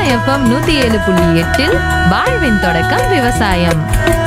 FM நூத்தி ஏழு புள்ளி எட்டில் வாழ்வின் தொடக்கம் விவசாயம்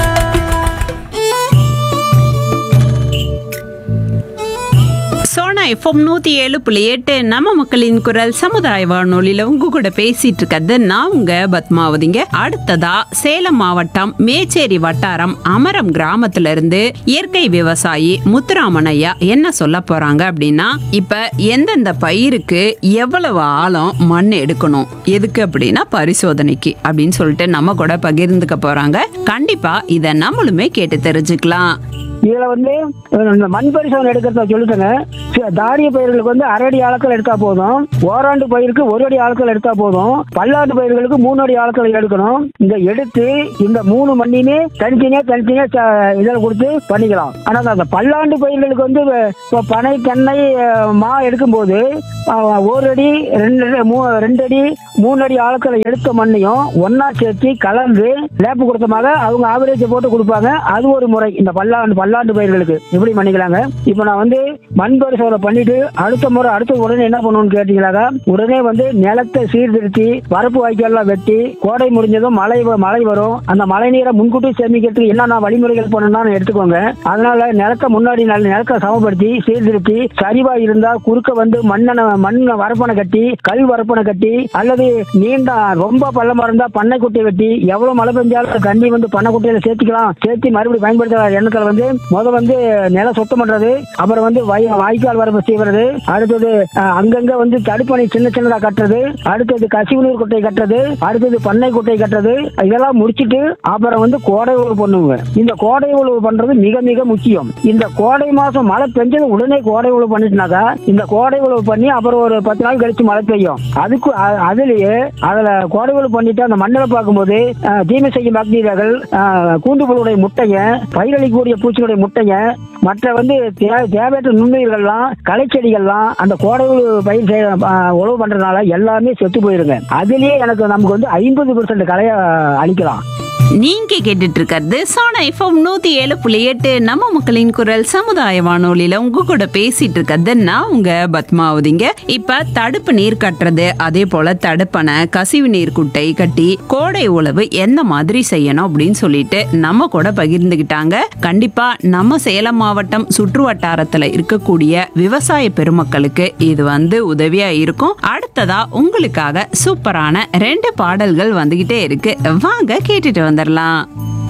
சோனா எஃப்எம் நூத்தி ஏழு புள்ளி எட்டு நம்ம மக்களின் குரல் சமுதாய வானொலியில உங்க கூட பேசிட்டு இருக்கிறது நான் உங்க பத்மாவதிங்க அடுத்ததா சேலம் மாவட்டம் மேச்சேரி வட்டாரம் அமரம் கிராமத்துல இருந்து இயற்கை விவசாயி முத்துராமன் ஐயா என்ன சொல்ல போறாங்க அப்படின்னா இப்ப எந்தெந்த பயிருக்கு எவ்வளவு ஆழம் மண் எடுக்கணும் எதுக்கு அப்படின்னா பரிசோதனைக்கு அப்படின்னு சொல்லிட்டு நம்ம கூட பகிர்ந்துக்க போறாங்க கண்டிப்பா இத நம்மளுமே கேட்டு தெரிஞ்சுக்கலாம் இதுல வந்து இந்த மண் பரிசோதனை எடுக்கிறத சொல்லிட்டேங்க சி- தானிய பயிர்களுக்கு வந்து அரை அடி ஆழத்தில் எடுத்தா போதும் ஓராண்டு பயிருக்கு ஒரு அடி ஆழத்தில் எடுத்தா போதும் பல்லாண்டு பயிர்களுக்கு மூணு அடி ஆழத்தில் எடுக்கணும் இந்த எடுத்து இந்த மூணு மண்ணையுமே தனித்தனியா தனித்தனியா ச- இதில் கொடுத்து பண்ணிக்கலாம் ஆனால் அந்த பல்லாண்டு பயிர்களுக்கு வந்து இப்போ பனை தென்னை அஹ், மா எடுக்கும்போது அஹ், ஒரு அடி ரெண்டு அடி, மூ ரெண்டு அடி மூணு அடி ஆழத்தில் எடுத்த மண்ணையும் ஒண்ணா சேர்த்து கலந்து லேப்பு கொடுத்தமாக அவங்க ஆவரேஜ் போட்டு கொடுப்பாங்க அது ஒரு முறை இந்த பல்லாண்டு பல்லாண்டு பயிர்களுக்கு இப்படி பண்ணிக்கலாங்க இப்போ நான் வந்து மண் பரிசோதனை பண்ணிட்டு அடுத்த முறை அடுத்த உடனே என்ன பண்ணணும்னு கேட்டீங்களாக்கா உடனே வந்து நிலத்தை சீர்திருத்தி வரப்பு வாய்க்கால்லாம் வெட்டி கோடை முடிஞ்சதும் மழை வ- மழை வரும் அந்த மழை நீரை முன்கூட்டி சேமிக்கிறதுக்கு என்னென்ன வழிமுறைகள் பண்ணணும்னு எடுத்துக்கோங்க அதனால நிலத்தை முன்னாடி நல்ல நிலத்தை சமப்படுத்தி சீர்திருத்தி சரிவா இருந்தா குறுக்க வந்து மண்ணனை மண் வரப்பனை கட்டி கல் வரப்பனை கட்டி அல்லது நீண்ட ரொம்ப பள்ளமா இருந்தா பண்ணை குட்டையை வெட்டி எவ்வளவு மழை பெஞ்சாலும் தண்ணி வந்து பண்ணை குட்டையில சேர்த்துக்கலாம் சேர்த்து மறுபடியும் பயன்படுத்த எண்ணத்துல வந்து முத வந்து நிலம் சுத்தம் பண்றது அப்புறம் வந்து வய- வாய்க்கால் வரப்பு செய்வது அடுத்தது அஹ், அங்கங்க வந்து தடுப்பணை சின்ன சின்னதா கட்டுறது அடுத்தது கசிவு நீர் குட்டை கட்டுறது அடுத்தது பண்ணை குட்டை கட்டுறது இதெல்லாம் முடிச்சிட்டு அப்புறம் வந்து கோடை உழவு பண்ணுங்க இந்த கோடை உழவு பண்றது மிக மிக முக்கியம் இந்த கோடை மாசம் மழை பெஞ்சது உடனே கோடை உழவு பண்ணிட்டுனாக்கா இந்த கோடை உழவு பண்ணி அப்புறம் ஒரு பத்து நாள் கழிச்சு மழை பெய்யும் அதுக்கு அ- அதுலயே அதுல கோடை உழவு பண்ணிட்டு அந்த மண்ணில் பார்க்கும்போது அஹ், தீமை செய்யும் பாக்டீரியாக்கள் அஹ், கூண்டுகளுடைய முட்டைங்க பயிரளிக்கக்கூடிய பூச்சிகளுடைய முட்டைங்க மற்ற வந்து தே- தேவையற்ற நுண்ணுயிர்கள்லாம் களைச்செடிகள்லாம் அந்த கோடை உழவு பயிர் செய்ய அஹ், உழவு பண்றதுனால எல்லாமே செத்து போயிருங்க அதுலயே எனக்கு நமக்கு வந்து ஐம்பது பெர்சன்ட் களைய அழிக்கலாம் நீங்க கேட்டுட்டு இருக்கிறது சோனா எஃப்எம் நூத்தி ஏழு புள்ளி எட்டு நம்ம மக்களின் குரல் சமுதாய வானொலியில உங்க கூட பேசிட்டு இருக்கிறது நான் உங்க பத்மாவதிங்க இப்ப தடுப்பு நீர் கட்டுறது அதே போல தடுப்பணை கசிவு நீர் குட்டை கட்டி கோடை உழவு எந்த மாதிரி செய்யணும் அப்படின்னு சொல்லிட்டு நம்ம கூட பகிர்ந்துகிட்டாங்க கண்டிப்பா நம்ம சேலம் மாவட்டம் சுற்று வட்டாரத்துல இருக்கக்கூடிய விவசாய பெருமக்களுக்கு இது வந்து உதவியா இருக்கும் அடுத்ததா உங்களுக்காக சூப்பரான ரெண்டு பாடல்கள் வந்துகிட்டே இருக்கு வாங்க கேட்டுட்டு வந்துடலாம்